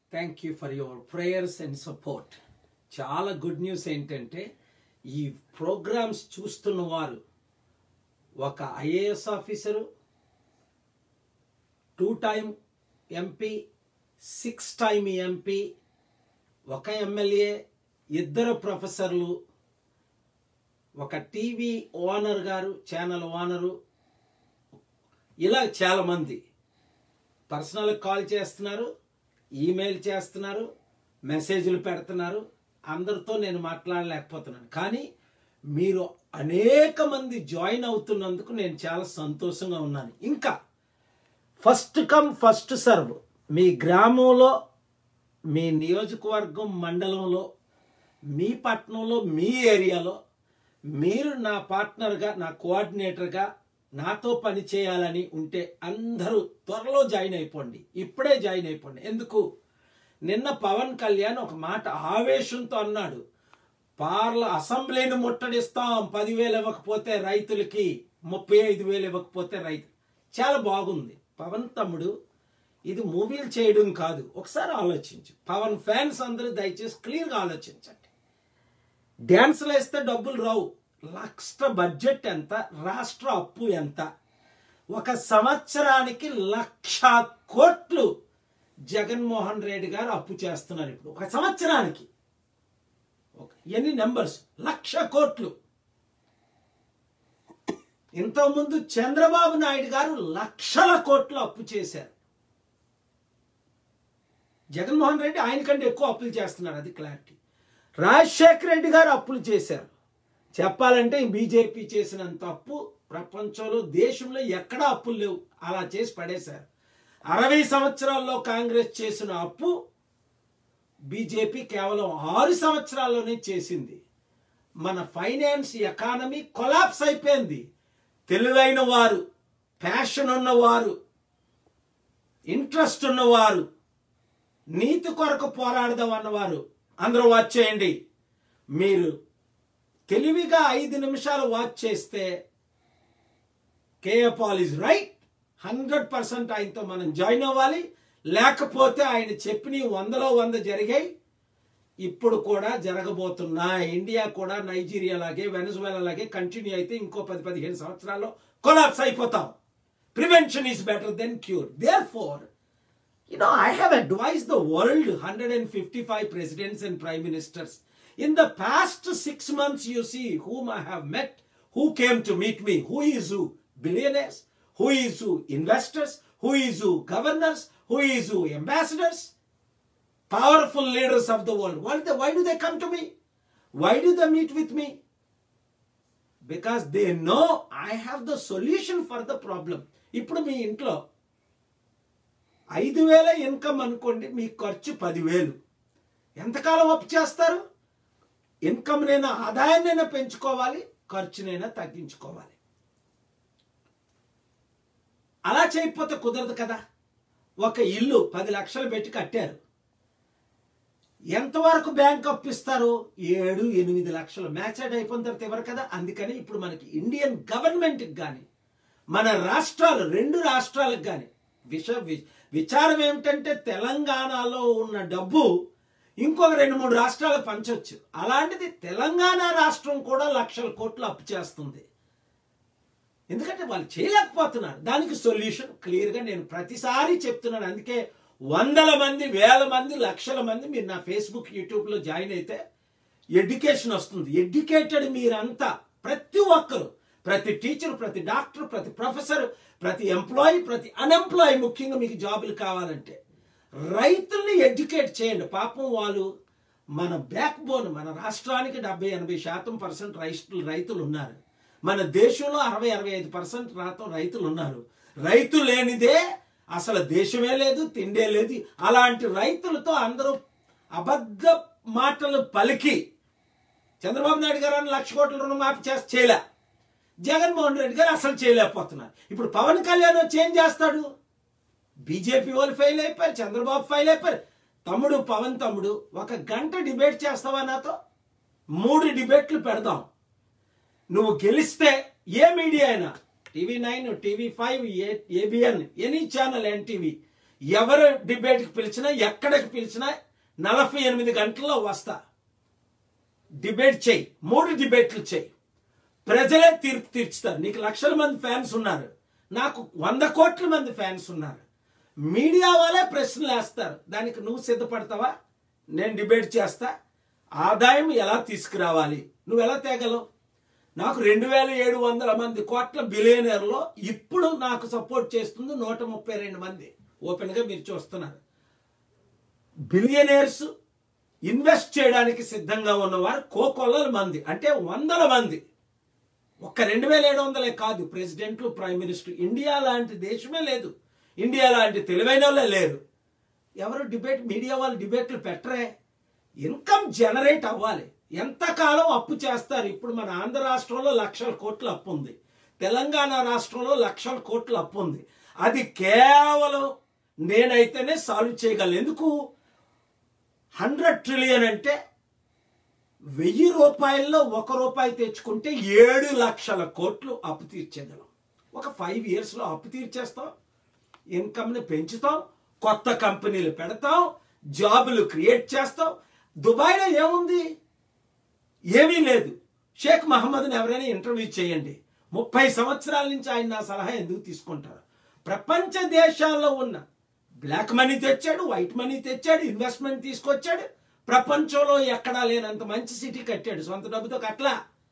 Thank you for your prayers and support చాలా good news ఏంటంటే ఈ ప్రోగ్రామ్స్ చూస్తున్న వారు ఒక IAS officer two time MP six time MP ఒక ఎమ్మెల్యే ఇద్దరు ప్రొఫెసర్లు ఒక టీవీ ఓనర్ గారు ఛానల్ ఓనరు ఇలా చాలామంది పర్సనల్ కాల్ చేస్తున్నారు ఈమెయిల్ చేస్తున్నారు మెసేజ్లు పెడుతున్నారు అందరితో నేను మాట్లాడలేకపోతున్నాను కానీ మీరు అనేక మంది జాయిన్ అవుతున్నందుకు నేను చాలా సంతోషంగా ఉన్నాను ఇంకా ఫస్ట్ కమ్ ఫస్ట్ సర్వ్ మీ గ్రామంలో మీ నియోజకవర్గం మండలంలో మీ పట్టణంలో మీ ఏరియాలో మీరు నా పార్ట్నర్గా నా కోఆర్డినేటర్గా నాతో పని చేయాలని ఉంటే అందరూ త్వరలో జాయిన్ అయిపోండి ఇప్పుడే జాయిన్ అయిపోండి ఎందుకు నిన్న పవన్ కళ్యాణ్ ఒక మాట ఆవేశంతో అన్నాడు పార్ల అసెంబ్లీని ముట్టడిస్తాం పదివేలు ఇవ్వకపోతే రైతులకి ముప్పై ఐదు వేలు ఇవ్వకపోతే రైతు చాలా బాగుంది పవన్ తమ్ముడు ఇది మూవీలు చేయడం కాదు ఒకసారి ఆలోచించు పవన్ ఫ్యాన్స్ అందరూ దయచేసి క్లియర్గా ఆలోచించండి డ్యాన్స్లు వేస్తే డబ్బులు రావు లక్ష బడ్జెట్ ఎంత రాష్ట్ర అప్పు ఎంత ఒక సంవత్సరానికి లక్ష కోట్లు జగన్మోహన్ రెడ్డి గారు అప్పు చేస్తున్నారు ఇప్పుడు ఒక సంవత్సరానికి ఒక- ఎన్ని నెంబర్స్ లక్ష కోట్లు ఇంతకుముందు చంద్రబాబు నాయుడు గారు లక్షల కోట్లు అప్పు చేశారు జగన్మోహన్ రెడ్డి ఆయన కంటే ఎక్కువ అప్పులు చేస్తున్నారు అది క్లారిటీ రాజశేఖర రెడ్డి గారు అప్పులు చేశారు చెప్పాలంటే బీజేపీ చేసినంత అప్పు ప్రపంచంలో దేశంలో ఎక్కడా అప్పులు లేవు అలా చేసి పడేశారు అరవై సంవత్సరాల్లో కాంగ్రెస్ చేసిన అప్పు బీజేపీ కేవలం ఆరు సంవత్సరాల్లోనే చేసింది మన ఫైనాన్స్ ఎకానమీ కొలాప్స్ అయిపోయింది తెలివైన వారు ప్యాషన్ ఉన్నవారు ఇంట్రెస్ట్ ఉన్నవారు నీతి కొరకు పోరాడదాం అన్నవారు అందరూ వాచ్ చేయండి మీరు తెలివిగా ఐదు నిమిషాలు వాచ్ చేస్తే K A Paul is right hundred percent ఆయనతో మనం జాయిన్ అవ్వాలి లేకపోతే ఆయన చెప్పిన వందలో వంద జరిగాయి ఇప్పుడు కూడా జరగబోతున్నాయి ఇండియా కూడా నైజీరియా లాగే వెనజువేలా లాగే కంటిన్యూ అయితే ఇంకో పది పదిహేను సంవత్సరాల్లో కొలాప్స్ అయిపోతాం prevention is better than cure therefore You know, I have advised the world 155 presidents and prime ministers. In the past six months, you see whom I have met, who came to meet me, who is who? Billionaires, who is who? Investors, who is who? Governors, who is who? Ambassadors, powerful leaders of the world. Why, do- why do they come to me? Why do they meet with me? Because they know I have the solution for the problem. ఇప్పుడు మీ ఇంట్లో ఐదు వేల income అనుకోండి మీ ఖర్చు పదివేలు ఎంతకాలం అప్పు చేస్తారు ఇన్కమ్నైనా ఆదాయాన్నైనా పెంచుకోవాలి ఖర్చునైనా తగ్గించుకోవాలి అలా చేయకపోతే కుదరదు కదా ఒక ఇల్లు పది లక్షలు పెట్టి కట్టారు ఎంతవరకు బ్యాంక్ అప్పు ఇస్తారు ఏడు ఎనిమిది లక్షలు మ్యాచ్ అవుట్ అయిపోయిన తర్వాత ఇవ్వరు కదా అందుకని ఇప్పుడు మనకి ఇండియన్ గవర్నమెంట్కి కానీ మన రాష్ట్రాలు రెండు రాష్ట్రాలకు కానీ విష వి- విచారం ఏమిటంటే తెలంగాణలో ఉన్న డబ్బు ఇంకొక రెండు మూడు రాష్ట్రాలకు పంచొచ్చు అలాంటిది తెలంగాణ రాష్ట్రం కూడా లక్షల కోట్లు అప్పు చేస్తుంది ఎందుకంటే వాళ్ళు చేయలేకపోతున్నారు దానికి సొల్యూషన్ క్లియర్గా నేను ప్రతిసారి చెప్తున్నాను అందుకే వందల మంది వేల మంది లక్షల మంది మీరు నా ఫేస్బుక్ యూట్యూబ్లో జాయిన్ అయితే ఎడ్యుకేషన్ వస్తుంది ఎడ్యుకేటెడ్ మీరంతా ప్రతి ఒక్కరు ప్రతి టీచర్ ప్రతి డాక్టర్ ప్రతి ప్రొఫెసర్ ప్రతి ఎంప్లాయీ ప్రతి అన్ఎంప్లాయీ ముఖ్యంగా మీకు జాబులు కావాలంటే రైతుల్ని ఎడ్యుకేట్ చేయండి పాపం వాళ్ళు మన బ్యాక్ బోన్ మన రాష్ట్రానికి డెబ్బై ఎనభై శాతం పర్సెంట్ రైతులు రైతులు ఉన్నారు మన దేశంలో అరవై అరవై ఐదు పర్సెంట్ రాతం రైతులు ఉన్నారు రైతు లేనిదే అసలు దేశమే లేదు తిండే లేదు అలాంటి రైతులతో అందరూ అబద్ధ మాటలు పలికి చంద్రబాబు నాయుడు గారు అని లక్ష కోట్ల రుణమాఫీ చేసి చేయలే జగన్మోహన్ రెడ్డి గారు అసలు చేయలేకపోతున్నారు ఇప్పుడు పవన్ కళ్యాణ్ వచ్చి ఏం చేస్తాడు బీజేపీ వాళ్ళు ఫెయిల్ అయిపోయారు చంద్రబాబు ఫెయిల్ అయిపోయారు తమ్ముడు పవన్ తమ్ముడు ఒక గంట డిబేట్ చేస్తావా నాతో మూడు డిబేట్లు పెడదాం నువ్వు గెలిస్తే ఏ మీడియా అయినా TV nine TV five ABN any channel NTV ఎవరు డిబేట్కి పిలిచినా ఎక్కడికి పిలిచినా నలభై ఎనిమిది గంటల్లో వస్తా డిబేట్ చేయి మూడు డిబేట్లు చేయి ప్రజలే తీర్పు తీర్చుతారు నీకు లక్షల మంది ఫ్యాన్స్ ఉన్నారు నాకు వంద కోట్ల మంది ఫ్యాన్స్ ఉన్నారు మీడియా వాళ్ళే ప్రశ్నలు వేస్తారు దానికి నువ్వు సిద్ధపడతావా నేను డిబేట్ చేస్తా ఆదాయం ఎలా తీసుకురావాలి నువ్వు ఎలా తేగలవు నాకు రెండు వేల ఏడు వందల మంది కోట్ల బిలియనర్లో ఇప్పుడు నాకు సపోర్ట్ చేస్తుంది నూట ముప్పై రెండు మంది ఓపెన్గా మీరు చూస్తున్నారు బిలియనర్స్ ఇన్వెస్ట్ చేయడానికి సిద్ధంగా ఉన్నవారు కోకొల్లల మంది అంటే వందల మంది ఒక్క రెండు వేల ఏడు వందలే కాదు ప్రెసిడెంట్లు ప్రైమ్ మినిస్టర్ ఇండియా లాంటి దేశమే లేదు ఇండియా లాంటి తెలివైన వాళ్ళే లేరు ఎవరు డిబేట్ మీడియా వాళ్ళు డిబేట్లు పెట్టరే ఇన్కమ్ జనరేట్ అవ్వాలి ఎంతకాలం అప్పు చేస్తారు ఇప్పుడు మన ఆంధ్ర రాష్ట్రంలో లక్షల కోట్ల అప్పు ఉంది తెలంగాణ రాష్ట్రంలో లక్షల కోట్ల అప్పు ఉంది అది కేవలం నేనైతేనే సాల్వ్ చేయగలను ఎందుకు హండ్రెడ్ ట్రిలియన్ అంటే వెయ్యి రూపాయల్లో ఒక రూపాయి తెచ్చుకుంటే ఏడు లక్షల కోట్లు అప్పు తీర్చేగలం ఒక ఫైవ్ ఇయర్స్లో అప్పు తీర్చేస్తాం ఇన్కమ్ని పెంచుతాం కొత్త కంపెనీలు పెడతాం జాబులు క్రియేట్ చేస్తాం దుబాయ్లో ఏముంది ఏమీ లేదు షేక్ మహమ్మద్ని ఎవరైనా ఇంటర్వ్యూ చేయండి ముప్పై సంవత్సరాల నుంచి ఆయన నా సలహా ఎందుకు తీసుకుంటారు ప్రపంచ దేశాల్లో ఉన్న బ్లాక్ మనీ తెచ్చాడు వైట్ మనీ తెచ్చాడు ఇన్వెస్ట్మెంట్ తీసుకొచ్చాడు ప్రపంచంలో ఎక్కడా లేనంత మంచి సిటీ కట్టాడు సొంత డబ్బుతో కట్లా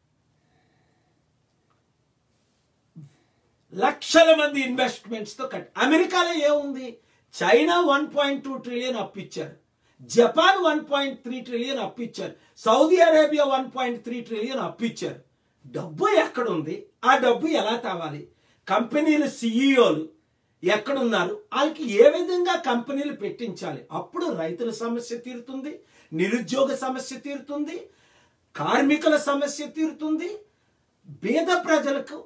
లక్షల మంది ఇన్వెస్ట్మెంట్స్ తో కట్ అమెరికాలో ఏముంది China one point two trillion అప్పిచ్చారు Japan one point three trillion అప్పిచ్చారు Saudi Arabia one point three trillion అప్పిచ్చారు డబ్బు ఎక్కడుంది ఆ డబ్బు ఎలా తావాలి కంపెనీల సిఇఓలు ఎక్కడున్నారు వాళ్ళకి ఏ విధంగా కంపెనీలు పెట్టించాలి అప్పుడు రైతుల సమస్య తీరుతుంది నిరుద్యోగ సమస్య తీరుతుంది కార్మికుల సమస్య తీరుతుంది బీద ప్రజలకు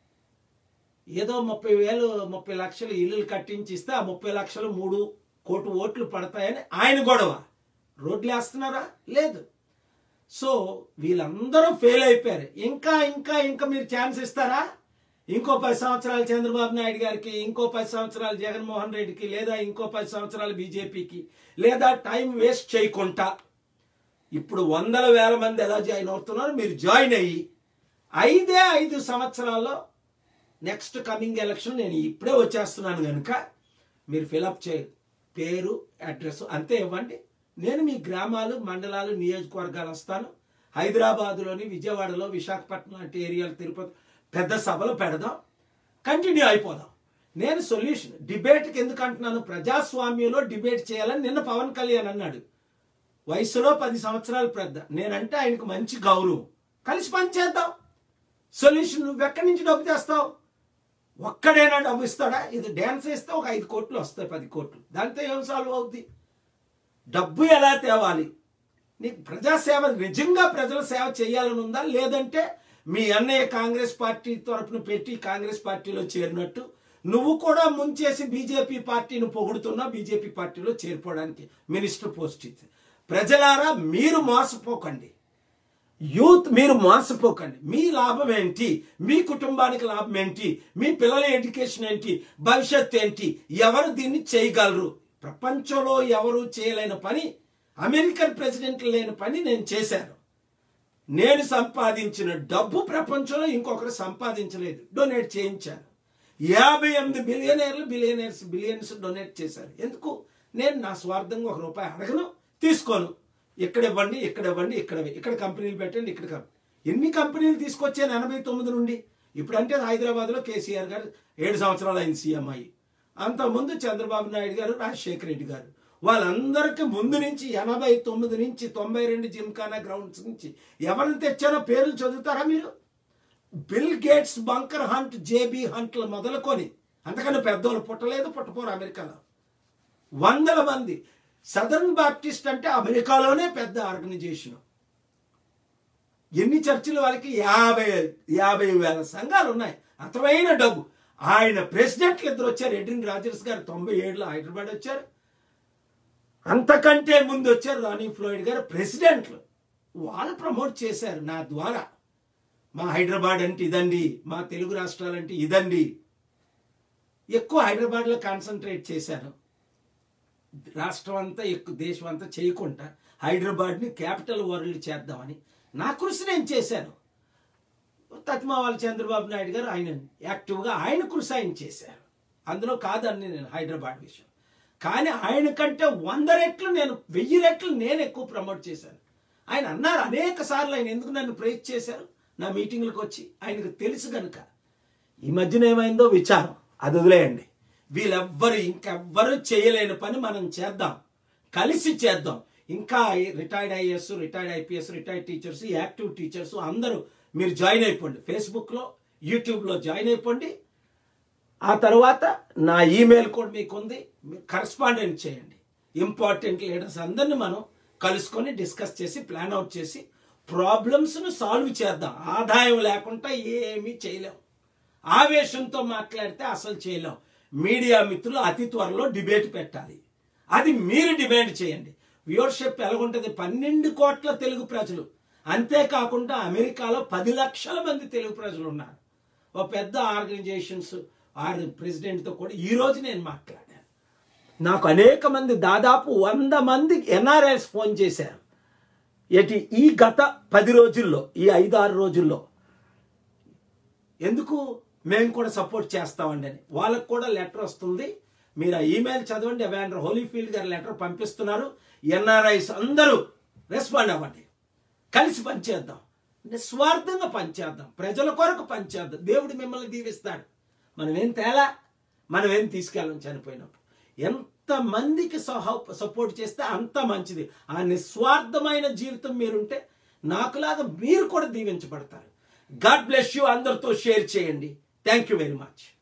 ఏదో ముప్పై వేలు ముప్పై లక్షలు ఇల్లులు కట్టించి ఇస్తే ఆ ముప్పై లక్షలు మూడు కోటి ఓట్లు పడతాయని ఆయన గొడవ రోడ్లు వేస్తున్నారా లేదు సో వీళ్ళందరూ ఫెయిల్ అయిపోయారు ఇంకా ఇంకా ఇంకా మీరు ఛాన్స్ ఇస్తారా ఇంకో పది సంవత్సరాలు చంద్రబాబు నాయుడు గారికి ఇంకో పది సంవత్సరాలు జగన్మోహన్ రెడ్డికి లేదా ఇంకో పది సంవత్సరాలు బీజేపీకి లేదా టైం వేస్ట్ చేయకుండా ఇప్పుడు వందల వేల మంది ఎలా జాయిన్ అవుతున్నారు మీరు జాయిన్ అయ్యి ఐదే ఐదు సంవత్సరాల్లో నెక్స్ట్ కమింగ్ ఎలక్షన్ నేను ఇప్పుడే వచ్చేస్తున్నాను కనుక మీరు ఫిలప్ చేయ పేరు అడ్రస్ అంతే ఇవ్వండి నేను మీ గ్రామాలు మండలాలు నియోజకవర్గాలు వస్తాను హైదరాబాదులోని విజయవాడలో విశాఖపట్నం లాంటి ఏరియాలు తిరుపతి పెద్ద సభలు పెడదాం కంటిన్యూ అయిపోదాం నేను సొల్యూషన్ డిబేట్కి ఎందుకు అంటున్నాను ప్రజాస్వామ్యంలో డిబేట్ చేయాలని నిన్న పవన్ కళ్యాణ్ అన్నాడు వయసులో పది సంవత్సరాలు పెద్ద నేనంటే ఆయనకు మంచి గౌరవం కలిసి పనిచేద్దాం సొల్యూషన్ నువ్వు ఎక్కడి నుంచి డబ్బు తెస్తావు ఒక్కడైనా డబ్బు ఇస్తాడా ఇది డ్యాన్స్ వేస్తే ఒక ఐదు కోట్లు వస్తాయి పది కోట్లు దాంతో ఏం సాల్వ్ అవుద్ది డబ్బు ఎలా తేవాలి నీకు ప్రజాసేవ నిజంగా ప్రజల సేవ చేయాలని ఉందా లేదంటే మీ అన్నయ్య కాంగ్రెస్ పార్టీ తరపున పెట్టి కాంగ్రెస్ పార్టీలో చేరినట్టు నువ్వు కూడా ముంచేసి బీజేపీ పార్టీని పొగుడుతున్నా బీజేపీ పార్టీలో చేరిపోవడానికి మినిస్టర్ పోస్ట్ ఇచ్చి ప్రజలారా మీరు మోసపోకండి యూత్ మీరు మోసపోకండి మీ లాభం ఏంటి మీ కుటుంబానికి లాభం ఏంటి మీ పిల్లల ఎడ్యుకేషన్ ఏంటి భవిష్యత్ ఏంటి ఎవరు దీన్ని చేయగలరు ప్రపంచంలో ఎవరు చేయలేని పని అమెరికన్ ప్రెసిడెంట్ లేని పని నేను చేశాను నేను సంపాదించిన డబ్బు ప్రపంచంలో ఇంకొకరు సంపాదించలేదు డొనేట్ చేయించాను యాభై ఎనిమిది బిలియనర్లు బిలియనర్స్ బిలియన్స్ డొనేట్ చేశారు ఎందుకు నేను నా స్వార్థంగా ఒక రూపాయి అడగను తీసుకోను ఇక్కడ ఇవ్వండి ఇక్కడ ఇవ్వండి ఇక్కడ ఇక్కడ కంపెనీలు పెట్టండి ఇక్కడ కంపెనీ ఎన్ని కంపెనీలు తీసుకొచ్చాను ఎనభై తొమ్మిది నుండి ఇప్పుడంటే హైదరాబాద్లో కేసీఆర్ గారు ఏడు సంవత్సరాలు అయింది సీఎం అయ్యి అంతకుముందు చంద్రబాబు నాయుడు గారు రాజశేఖర రెడ్డి గారు వాళ్ళందరికీ ముందు నుంచి ఎనభై తొమ్మిది నుంచి తొంభై రెండు జిమ్ఖానా గ్రౌండ్స్ నుంచి ఎవరిని తెచ్చానో పేర్లు చదువుతారా మీరు Bill Gates Bunker Hunt JB హంట్లు మొదలుకొని అంతకన్నా పెద్దోళ్ళు పుట్టలేదు పుట్టపోరు అమెరికాలో వందల మంది సదర్న్ బాప్టిస్ట్ అంటే అమెరికాలోనే పెద్ద ఆర్గనైజేషన్ ఎన్ని చర్చిలు వాళ్ళకి యాభై యాభై వేల సంఘాలు ఉన్నాయి అతమైన డబ్బు ఆయన ప్రెసిడెంట్లు ఇద్దరు వచ్చారు ఎడ్రిన్ రాజర్స్ గారు తొంభై ఏడులో హైదరాబాద్ వచ్చారు అంతకంటే ముందు వచ్చారు రాణి ఫ్లోయిడ్ గారు ప్రెసిడెంట్లు వాళ్ళు ప్రమోట్ చేశారు నా ద్వారా మా హైదరాబాద్ అంటే ఇదండి మా తెలుగు రాష్ట్రాలంటే ఇదండి ఎక్కువ హైదరాబాద్లో కాన్సన్ట్రేట్ చేశాను రాష్ట్రం అంతా ఎక్కువ దేశం అంతా చేయకుండా హైదరాబాద్ని క్యాపిటల్ వరల్డ్ చేద్దామని నా కృషి నేను చేశాను తత్మావాల చంద్రబాబు నాయుడు గారు ఆయన యాక్టివ్గా ఆయన కృషి ఆయన చేశారు అందులో కాదని నేను హైదరాబాద్ విషయం కానీ ఆయన కంటే వంద రెట్లు నేను వెయ్యి రెట్లు నేను ఎక్కువ ప్రమోట్ చేశాను ఆయన అన్నారు అనేక సార్లు ఆయన ఎందుకు నన్ను ప్రేజ్ చేశారు నా మీటింగ్లకు వచ్చి ఆయనకు తెలుసు కనుక ఈ మధ్యన ఏమైందో విచారం అది వదిలేయండి వీళ్ళెవ్వరు ఇంకెవ్వరు చేయలేని పని మనం చేద్దాం కలిసి చేద్దాం ఇంకా retired IAS retired IPS retired teachers active teachers అందరూ మీరు జాయిన్ అయిపోండి ఫేస్బుక్లో యూట్యూబ్లో జాయిన్ అయిపోండి ఆ తర్వాత నా ఈమెయిల్ కూడా మీకు ఉంది మీరు కరస్పాండెంట్ చేయండి ఇంపార్టెంట్ లీడర్స్ అందరిని మనం కలుసుకొని డిస్కస్ చేసి ప్లాన్ అవుట్ చేసి ప్రాబ్లమ్స్ను సాల్వ్ చేద్దాం ఆదాయం లేకుండా ఏమీ చేయలేం ఆవేశంతో మాట్లాడితే అసలు చేయలేం మీడియా మిత్రులు అతి త్వరలో డిబేట్ పెట్టాలి అది మీరు డిమాండ్ చేయండి వ్యూవర్షిప్ ఎలాగుంటుంది పన్నెండు కోట్ల తెలుగు ప్రజలు అంతేకాకుండా అమెరికాలో పది లక్షల మంది తెలుగు ప్రజలు ఉన్నారు ఒక పెద్ద ఆర్గనైజేషన్స్ వారి ప్రెసిడెంట్తో కూడా ఈ రోజు నేను మాట్లాడాను నాకు అనేక మంది దాదాపు వంద మంది ఎన్ఆర్ఐస్ ఫోన్ చేశారు ఎటి ఈ గత పది రోజుల్లో ఈ ఐదు ఆరు రోజుల్లో ఎందుకు మేము కూడా సపోర్ట్ చేస్తామండి అని వాళ్ళకు కూడా లెటర్ వస్తుంది మీరు ఆ ఈమెయిల్ చదవండి అవాండర్ హోలీఫీల్డ్ గారు లెటర్ పంపిస్తున్నారు ఎన్ఆర్ఐస్ అందరూ రెస్పాండ్ అవ్వండి కలిసి పనిచేద్దాం నిస్వార్థంగా పనిచేద్దాం ప్రజల కొరకు పనిచేద్దాం దేవుడు మిమ్మల్ని దీవిస్తాడు మనం ఏం తేలా మనం ఏం తీసుకెళ్ళం చనిపోయినప్పుడు ఎంత మందికి సహ సపోర్ట్ చేస్తే అంత మంచిది ఆ నిస్వార్థమైన జీవితం మీరుంటే నాకులాగా మీరు కూడా దీవించబడతారు గాడ్ బ్లెస్ యూ అందరితో షేర్ చేయండి థ్యాంక్ యూ వెరీ మచ్